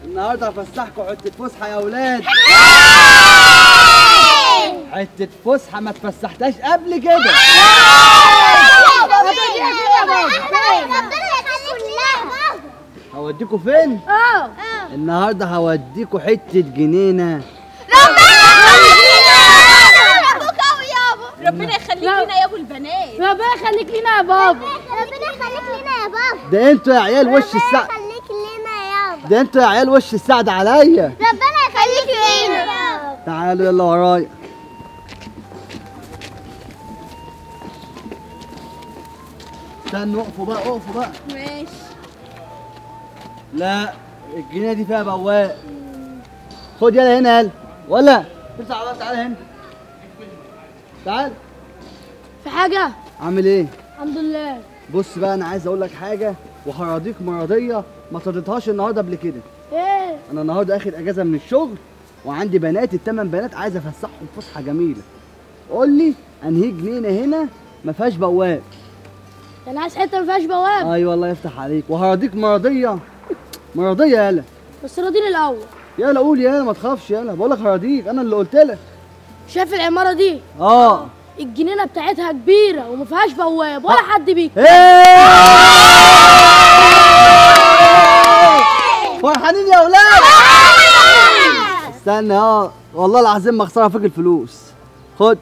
النهارده هفسحكم حته فسحه يا اولاد حته فسحه ما اتفسحتهاش قبل كده هوديكوا فين اه النهارده هوديكوا حته جنينه ربنا يخليك لنا يا ابو البنات ربنا يخليك لينا يا بابا ربنا يخليك لنا يا بابا ده انتوا يا عيال وش السعد ربنا يخليك لنا يابا ده انتوا يا عيال وش السعد عليا ربنا يخليك لنا تعالوا يلا ورايا استنوا اقفوا بقى اقفوا بقى ماشي لا الجنينه دي فيها بواب خد يلا هنا يلا ولا تسع بقى تعالى هنا تعال في حاجة عامل ايه الحمد لله بص بقى انا عايز اقول لك حاجه وهراضيك مرضيه ما طردتهاش النهارده قبل كده ايه انا النهارده اخد اجازه من الشغل وعندي بنات الثمان بنات عايز افسحهم فسحه جميله قول لي انهي جنينه هنا ما فيهاش بواب انا عايز حتة ما فيهاش بواب ايوه الله يفتح عليك وهراضيك مرضيه مرضيه يالا بس راضيني الاول يالا قول يالا ما تخافش يالا بقول لك هراضيك انا اللي قلت لك شايف العمارة دي اه الجنينة بتاعتها كبيرة وما فيهاش بواب ولا حد بيجي إيه! فرحانين يا اولاد استنى اه والله العظيم ما خساره فيك الفلوس خد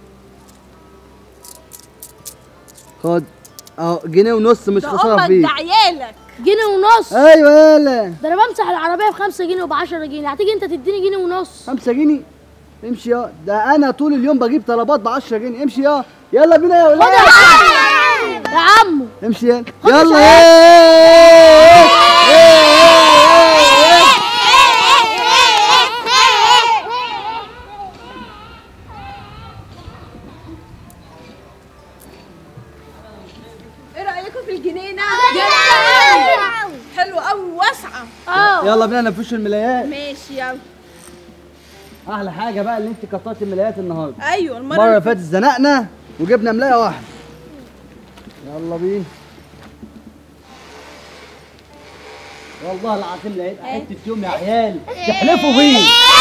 خد اهو جنيه ونص مش ده خساره امك فيك ده عيالك جنيه ونص ايوه يالا ده انا بمسح العربية بخمسة جنيه وبعشرة جنيه هتيجي انت تديني جنيه ونص خمسة جنيه امشي يا ده انا طول اليوم بجيب طلبات ب 10 جنيه امشي يا يلا بينا يا اولاد يا عمو امشي يلا يلا إيه! إيه! ايه رايكم في الجنينه حلوه قوي واسعه اه يلا بينا نفش الملايات ماشي يلا احلى حاجه بقى اللي انت كترت الملايات النهارده ايوه المره المره اللي اللي فاتت زنقنا وجبنا ملايه واحده يلا بينا والله العظيم لقيت حته يوم يا عيال تحلفوا بيه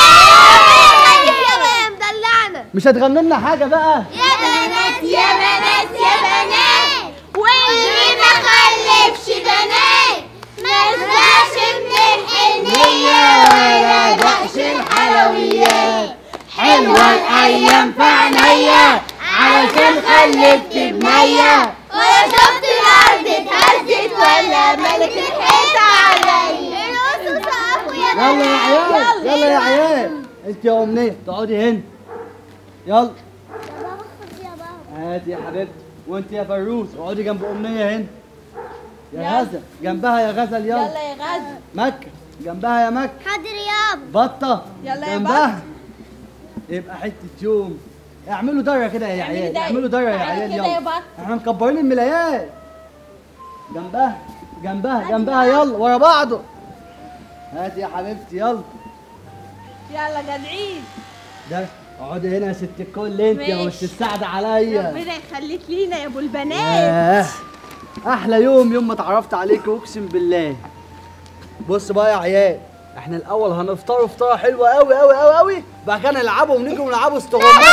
يا مدلعنا مش هتغنوا لنا حاجه بقى يا بنات يا بنات يا بنات واللي ما خلفش بنات ما يرجعش من الحنية ولا دقش الحلويات حلوة الأيام في عينيا علشان خلفت بنية ولا شفت الأرض اتهزت ولا ملك الحيط عليا القصوا سقفوا يا يلا يا عيال يلا يا عيال انت يا امنيه تقعدي هنا يلا بابا خد يا بابا هاتي يا حبيبتي وانت يا فروس اقعدي جنب امنيه هنا يا غزل جنبها يا غزل يلا يلا يا غزل مكه جنبها يا مكه حاضر يابا بطه يلا يا جنبها يبقى حته يوم اعملوا دايره كده يا اعملي عيال دايرة. اعملوا دايره يا تعالي عيال كده يا يلا بطة. احنا مكبرين الملايات جنبها جنبها جنبها يلا ورا بعضه هاتي يا حبيبتي يلا يلا جدعين ده اقعدي هنا يا ست الكل انت يا ماشي. وش السعد عليا ربنا يخليك لينا يا ابو البنات ياه احلى يوم يوم ما اتعرفت عليك اقسم بالله بص بقى يا عيال احنا الاول هنفطروا فطاره حلوه قوي قوي قوي قوي بعد كده نلعبوا ونيجوا نلعبوا استغمايه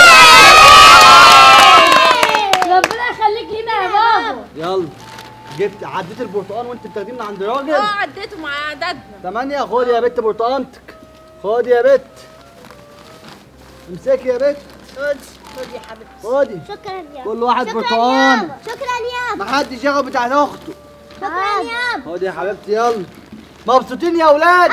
ربنا يخليك لينا يا بابا يلا جبت عديت البرتقال وانت بتاخديه من عند راجل اه عديته مع عددنا تمانية خد يا بت برتقانتك خد يا بت امسكي يا بت خد خد يا حبيبتي خدي شكرا يابا كل واحد شكرا برتقان يابا شكرا يابا محدش ياخد بتاعت اخته شكرا يابا خدي يا حبيبتي يلا مبسوطين يا اولاد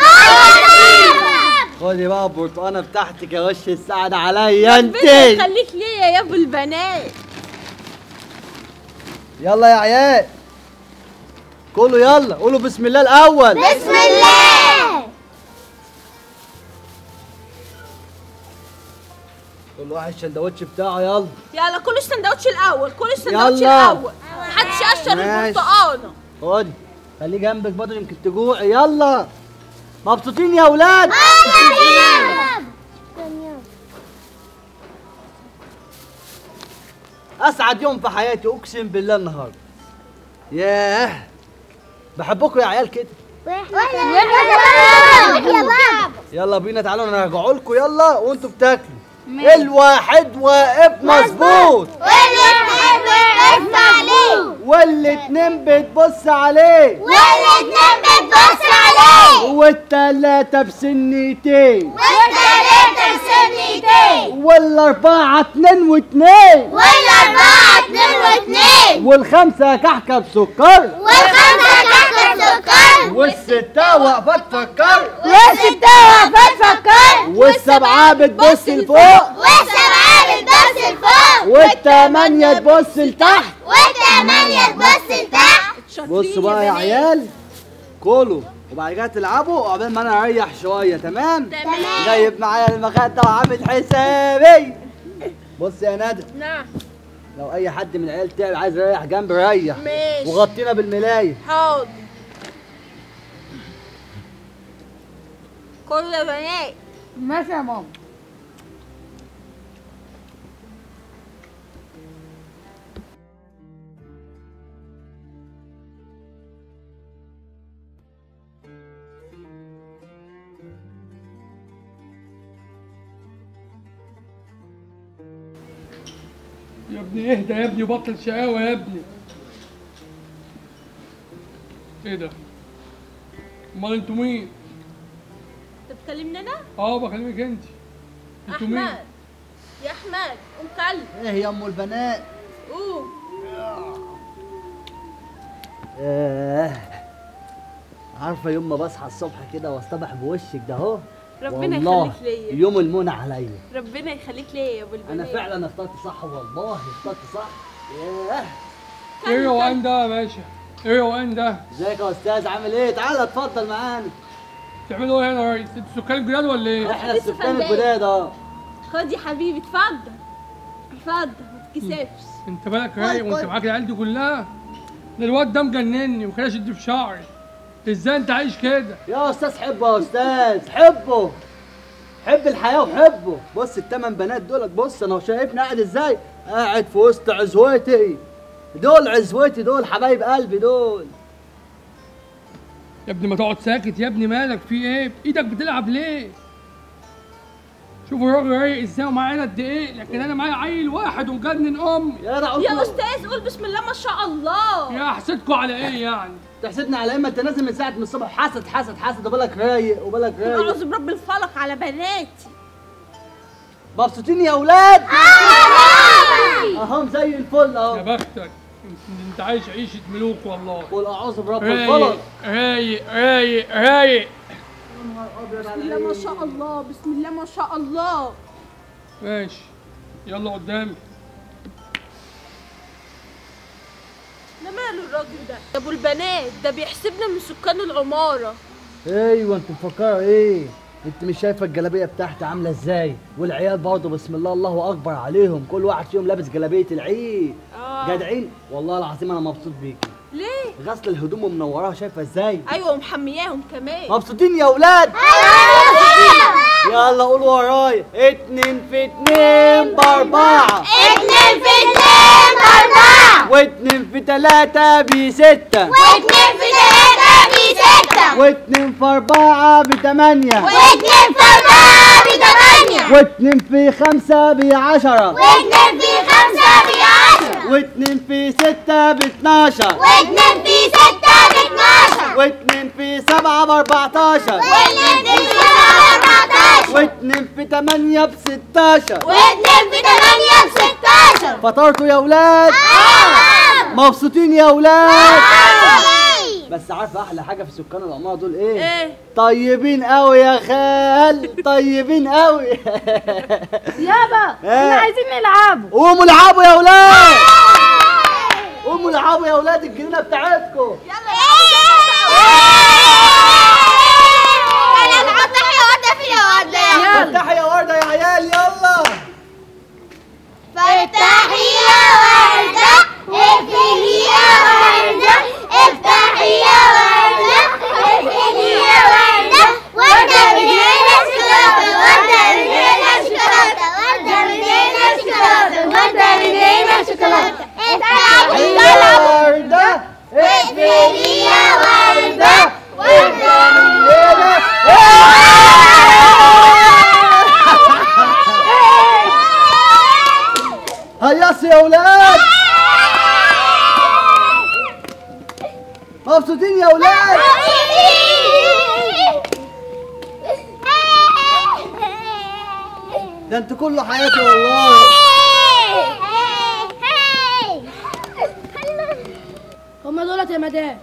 خدي بقى البرتقانه بتاعتك يا وش السعد عليا انت ربنا يخليك ليا يا ابو البنات يلا يا عيال كله يلا قولوا بسم الله الاول بسم الله كل واحد الشندوتش بتاعه يلا يلا كل السندوتش الاول كل السندوتش يلا. الاول محدش يقشر ماشي. البرتقانه خدي خليه جنبك برضه يمكن تجوعي يلا مبسوطين يا اولاد اسعد يوم في حياتي اقسم بالله النهارده ياه بحبكم يا عيال كده واحنا يلا بينا تعالوا نرجعوا لكم يلا وانتوا بتاكلوا الواحد واقف مظبوط والاتنين بتبص عليه والاتنين بتبص عليه والاتنين بتبص عليه والتلاتة بسنتين والتلاتة بسنتين والاربعة اتنين واتنين والأربعة اتنين واتنين والخمسة كحكة بسكر والخمسة كحكة سكر والستة واقفة تفكر والستة واقفة تفكر والسبعة بتبص لفوق والسبعة بتبص لفوق والتمانية تبص لتحت والتمانية تبص لتحت شاطرين بصوا بقى يا بنات. عيال كلوا وبعد كده تلعبوا وقبل ما انا اريح شويه تمام تمام جايب معايا المخده وعامل حسابي بص يا ندى نعم لو اي حد من العيال تعب عايز يريح جنبي ريح ماشي وغطينا بالملايه حاضر كله يا بنات ماشي يا ماما يا ابني اهدى يا ابني بطل شقاوة يا ابني ايه ده؟ امال انتوا مين؟ انت بتكلمني انا اه بكلمك انت انتوا مين؟ احمد يا احمد قوم كلم ايه يا ام البنات قوم آه. عارفه يوم ما بصحى الصبح كده واصطبح بوشك ده اهو ربنا والله يخليك ليا يوم المنى عليا ربنا يخليك ليا يا ابو انا البنات فعلا اخترت صح والله اخترت صح ياه ايه الروقان ده يا باشا؟ ايه الروقان ده؟ ازيك يا استاذ عامل ايه تعالى اتفضل معانا بتعملوا ايه هنا يا ريس؟ انتوا سكان الجداد ولا ايه؟ احنا لسه السكان فندق. الجداد اه خد يا حبيبي اتفضل اتفضل ما تتكسفش انت بالك رايق وانت معاك العيال دي كلها؟ ده الواد ده مجنني وخلاش يدي في شعري ازاي انت عايش كده؟ يا استاذ حبه يا استاذ حبه حب الحياه وحبه بص الثمان بنات دولت بص انا شايفني قاعد ازاي قاعد في وسط عزوتي دول عزوتي دول حبايب قلبي دول يا ابني ما تقعد ساكت يا ابني مالك في ايه؟ ايدك بتلعب ليه؟ شوف الراجل رايق ازاي ومعاه عيال قد ايه لكن انا معايا عيل واحد ومجنن امي يا جدع يا قلت استاذ قول بسم الله ما شاء الله يا حسدكوا على ايه يعني؟ تحسدني على اما انت نازل من ساعه من الصبح حسد حسد حسد وبالك رايق وبالك رايق اعوذ برب الفلق على بناتي مبسوطين يا اولاد اهم زي الفل يا اهو بختك انت, انت عايش عيشة ملوك والله قول اعوذ برب رايق الفلق رايق رايق رايق بسم الله ما شاء الله بسم الله ما شاء الله ماشي يلا قدامي ده ماله الراجل ده ده ابو البنات ده بيحسبنا من سكان العماره ايوه انت مفكره ايه انت مش شايفه الجلابيه بتاعتي عامله ازاي والعيال برضه بسم الله الله اكبر عليهم كل واحد فيهم لابس جلابيه العيد اه جدعين والله العظيم انا مبسوط بيكي ليه غسل الهدوم ومنوراها شايفه ازاي ايوه ومحمياهم كمان مبسوطين يا اولاد يلا قولوا ورايا اتنين في اتنين باربعة اتنين في اتنين بأربعة واتنين في تلاتة بستة واتنين في تلاتة بستة واتنين في أربعة بتمانية واتنين في أربعة بتمانية واتنين في خمسة بعشرة واتنين في خمسة بعشرة واتنين في ستة باتناشر واتنين في ستة باتناشر واتنين في سبعة باربعتاشر واتنين في سبعة بأربعتاشر واتنين في تمانية بستاشر واتنين في تمانية بستاشر فطرتوا يا ولاد مبسوطين يا ولاد بس عارفه احلى حاجه في سكان العماره دول ايه ايه طيبين قوي يا خال طيبين قوي يابا إيه؟ احنا عايزين نلعبوا قوموا العبوا يا ولاد قوموا العبوا يا ولاد الجنينه بتاعتكم فتحي يا ورده يا عيال يلا افتحي يا وردة اقفلي يا وردة افتحي يا وردة اقفلي يا وردة وردة بدينا شوكولاتة وردة بدينا شوكولاتة وردة بدينا شوكولاتة وردة بدينا شوكولاتة افتحي يا ورده اقفلي ده انت كله حياتي والله هما دولت يا مدام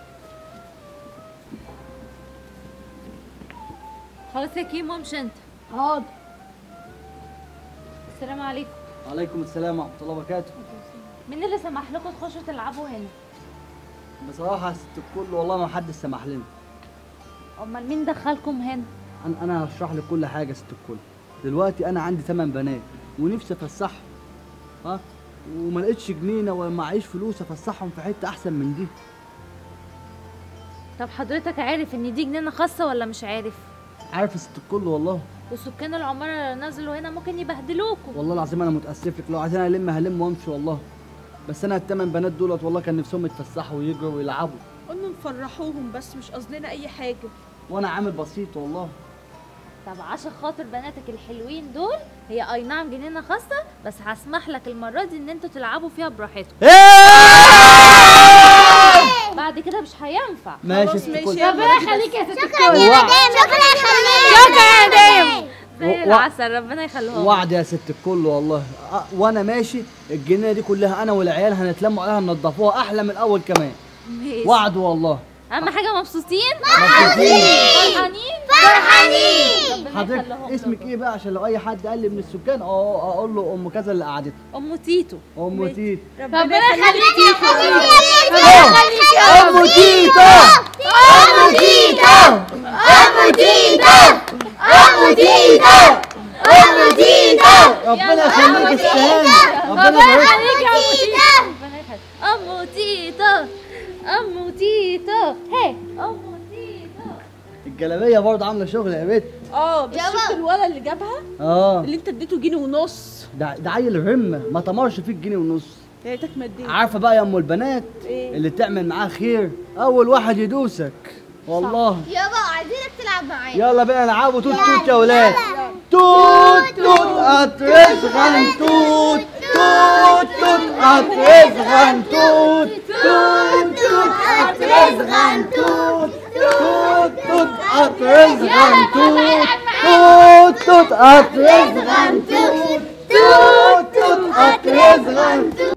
خلاص يا كيمو مش انت حاضر السلام عليكم وعليكم السلام ورحمه الله وبركاته مين اللي سمح لكم تخشوا تلعبوا هنا بصراحه يا ست الكل والله ما حد سمح لنا امال مين دخلكم هنا انا انا هشرح لك كل حاجه يا ست الكل دلوقتي انا عندي ثمان بنات ونفسي افسحهم ها وما لقيتش جنينه ولا معيش فلوس افسحهم في حته احسن من دي طب حضرتك عارف ان دي جنينه خاصه ولا مش عارف عارف يا ست الكل والله وسكان العماره اللي نزلوا هنا ممكن يبهدلوكوا والله العظيم انا متاسف لك لو عايزين الم هلم وامشي والله بس انا الثمان بنات دولت والله كان نفسهم يتفسحوا ويجروا ويلعبوا قلنا نفرحوهم بس مش قصدنا اي حاجه وانا عامل بسيط والله طب عشان خاطر بناتك الحلوين دول هي اي نعم جنينه خاصه بس هسمح لك المره دي ان انتوا تلعبوا فيها براحتكم بعد كده مش هينفع ماشي يا خلاص ست ماشي الكل يلا خليك يا ست شكرا يا مدام شكرا يا خليل زي و- العسل ربنا يخليهم وعد يا ست الكل والله أه وانا ماشي الجنينه دي كلها انا والعيال هنتلموا عليها ننضفوها احلى من الاول كمان ماشي. وعد والله اهم حاجه مبسوطين مبسوطين. فرحانين فرحانين ربنا حضرتك يخليهم اسمك لكم. ايه بقى عشان لو اي حد قال لي من السكان اه اقول له ام كذا اللي قعدتها ام تيتو ام تيت ربنا يخليك ام تيتا أم تيتا أم تيتا أم تيتا أم تيتا ربنا يخليك السهام ربنا يبارك عليك يا ام تيتو ربنا يخليك ام تيتو ام تيتو هي ام تيتو الجلابيه برضه عامله شغل يا بت اه بس شفت الولد اللي جابها اه اللي انت اديته جنيه ونص ده ده عيل رمه ما تمرش فيك جنيه ونص يا ريتك ما اديته عارفه بقى يا ام البنات ايه اللي تعمل معاه خير اول واحد يدوسك والله يابا عايزينك تلعب معايا يلا بقى نلعبوا توت توت يا ولاد توت توت اطرز غنتوت توت توت اطرز غنتوت توت توت اطرز غنتوت توت توت اطرز غنتوت توت توت اطرز غنتوت توت توت اطرز غنتوت